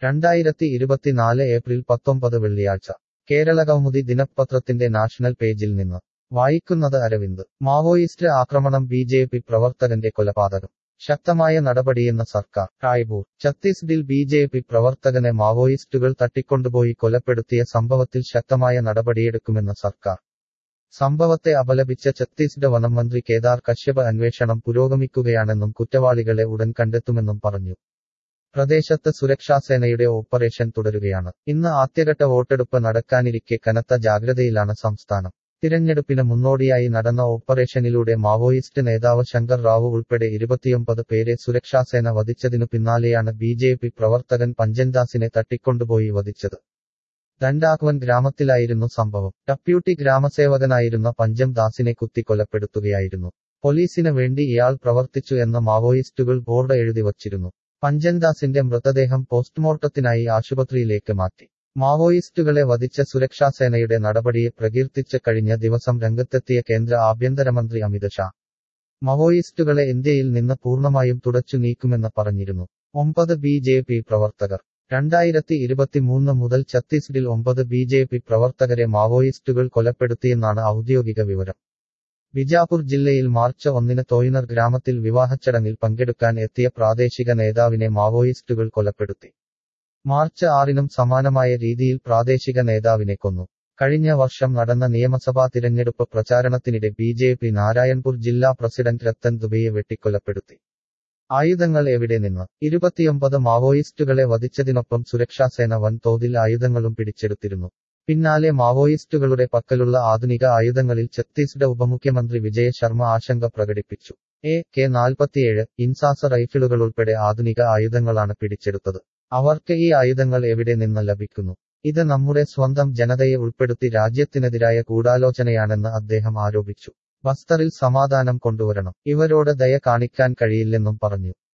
രണ്ടായിരത്തി ഇരുപത്തിനാല് ഏപ്രിൽ പത്തൊമ്പത് വെള്ളിയാഴ്ച കേരളകൗമുദി ദിനപത്രത്തിന്റെ നാഷണൽ പേജിൽ നിന്ന് വായിക്കുന്നത് അരവിന്ദ് മാവോയിസ്റ്റ് ആക്രമണം ബി ജെ പി പ്രവർത്തകന്റെ കൊലപാതകം ശക്തമായ നടപടിയെന്ന സർക്കാർ റായ്പൂർ ഛത്തീസ്ഗഡിൽ ബി ജെ പി പ്രവർത്തകനെ മാവോയിസ്റ്റുകൾ തട്ടിക്കൊണ്ടുപോയി കൊലപ്പെടുത്തിയ സംഭവത്തിൽ ശക്തമായ നടപടിയെടുക്കുമെന്ന് സർക്കാർ സംഭവത്തെ അപലപിച്ച ഛത്തീസ്ഗഡ് വനം മന്ത്രി കേദാർ കശ്യപ് അന്വേഷണം പുരോഗമിക്കുകയാണെന്നും കുറ്റവാളികളെ ഉടൻ കണ്ടെത്തുമെന്നും പറഞ്ഞു പ്രദേശത്ത് സുരക്ഷാസേനയുടെ ഓപ്പറേഷൻ തുടരുകയാണ് ഇന്ന് ആദ്യഘട്ട വോട്ടെടുപ്പ് നടക്കാനിരിക്കെ കനത്ത ജാഗ്രതയിലാണ് സംസ്ഥാനം തിരഞ്ഞെടുപ്പിന് മുന്നോടിയായി നടന്ന ഓപ്പറേഷനിലൂടെ മാവോയിസ്റ്റ് നേതാവ് ശങ്കർ റാവു ഉൾപ്പെടെ ഇരുപത്തിയൊമ്പത് പേരെ സുരക്ഷാസേന വധിച്ചതിനു പിന്നാലെയാണ് ബി ജെ പി പ്രവർത്തകൻ പഞ്ചൻദാസിനെ തട്ടിക്കൊണ്ടുപോയി വധിച്ചത് ദണ്ഡാക്വൻ ഗ്രാമത്തിലായിരുന്നു സംഭവം ഡെപ്യൂട്ടി ഗ്രാമസേവകനായിരുന്ന പഞ്ചം ദാസിനെ കുത്തി കൊലപ്പെടുത്തുകയായിരുന്നു പോലീസിന് വേണ്ടി ഇയാൾ പ്രവർത്തിച്ചു എന്ന മാവോയിസ്റ്റുകൾ ബോർഡ് എഴുതി വച്ചിരുന്നു പഞ്ചൻദാസിന്റെ മൃതദേഹം പോസ്റ്റ്മോർട്ടത്തിനായി ആശുപത്രിയിലേക്ക് മാറ്റി മാവോയിസ്റ്റുകളെ വധിച്ച സുരക്ഷാസേനയുടെ നടപടിയെ പ്രകീർത്തിച്ച് കഴിഞ്ഞ ദിവസം രംഗത്തെത്തിയ കേന്ദ്ര ആഭ്യന്തരമന്ത്രി അമിത് ഷാ മാവോയിസ്റ്റുകളെ ഇന്ത്യയിൽ നിന്ന് പൂർണ്ണമായും തുടച്ചു നീക്കുമെന്ന് പറഞ്ഞിരുന്നു ഒമ്പത് ബി ജെ പി പ്രവർത്തകർ രണ്ടായിരത്തി ഇരുപത്തിമൂന്ന് മുതൽ ഛത്തീസ്ഗഡിൽ ഒമ്പത് ബി ജെ പി പ്രവർത്തകരെ മാവോയിസ്റ്റുകൾ കൊലപ്പെടുത്തിയെന്നാണ് ഔദ്യോഗിക വിവരം ബിജാപൂർ ജില്ലയിൽ മാർച്ച് ഒന്നിന് തോയിനർ ഗ്രാമത്തിൽ വിവാഹച്ചടങ്ങിൽ പങ്കെടുക്കാൻ എത്തിയ പ്രാദേശിക നേതാവിനെ മാവോയിസ്റ്റുകൾ കൊലപ്പെടുത്തി മാർച്ച് ആറിനും സമാനമായ രീതിയിൽ പ്രാദേശിക നേതാവിനെ കൊന്നു കഴിഞ്ഞ വർഷം നടന്ന നിയമസഭാ തിരഞ്ഞെടുപ്പ് പ്രചാരണത്തിനിടെ ബി ജെ പി നാരായൺപൂർ ജില്ലാ പ്രസിഡന്റ് രത്തൻ ദുബെയെ വെട്ടിക്കൊലപ്പെടുത്തി ആയുധങ്ങൾ എവിടെ നിന്ന് ഇരുപത്തിയൊമ്പത് മാവോയിസ്റ്റുകളെ വധിച്ചതിനൊപ്പം സുരക്ഷാസേന വൻതോതിൽ ആയുധങ്ങളും പിടിച്ചെടുത്തിരുന്നു പിന്നാലെ മാവോയിസ്റ്റുകളുടെ പക്കലുള്ള ആധുനിക ആയുധങ്ങളിൽ ഛത്തീസ്ഗഡ് ഉപമുഖ്യമന്ത്രി വിജയ ശർമ്മ ആശങ്ക പ്രകടിപ്പിച്ചു എ കെ നാൽപ്പത്തിയേഴ് ഇൻസാസ റൈഫിളുകൾ ഉൾപ്പെടെ ആധുനിക ആയുധങ്ങളാണ് പിടിച്ചെടുത്തത് അവർക്ക് ഈ ആയുധങ്ങൾ എവിടെ നിന്ന് ലഭിക്കുന്നു ഇത് നമ്മുടെ സ്വന്തം ജനതയെ ഉൾപ്പെടുത്തി രാജ്യത്തിനെതിരായ ഗൂഢാലോചനയാണെന്ന് അദ്ദേഹം ആരോപിച്ചു ബസ്തറിൽ സമാധാനം കൊണ്ടുവരണം ഇവരോട് ദയ കാണിക്കാൻ കഴിയില്ലെന്നും പറഞ്ഞു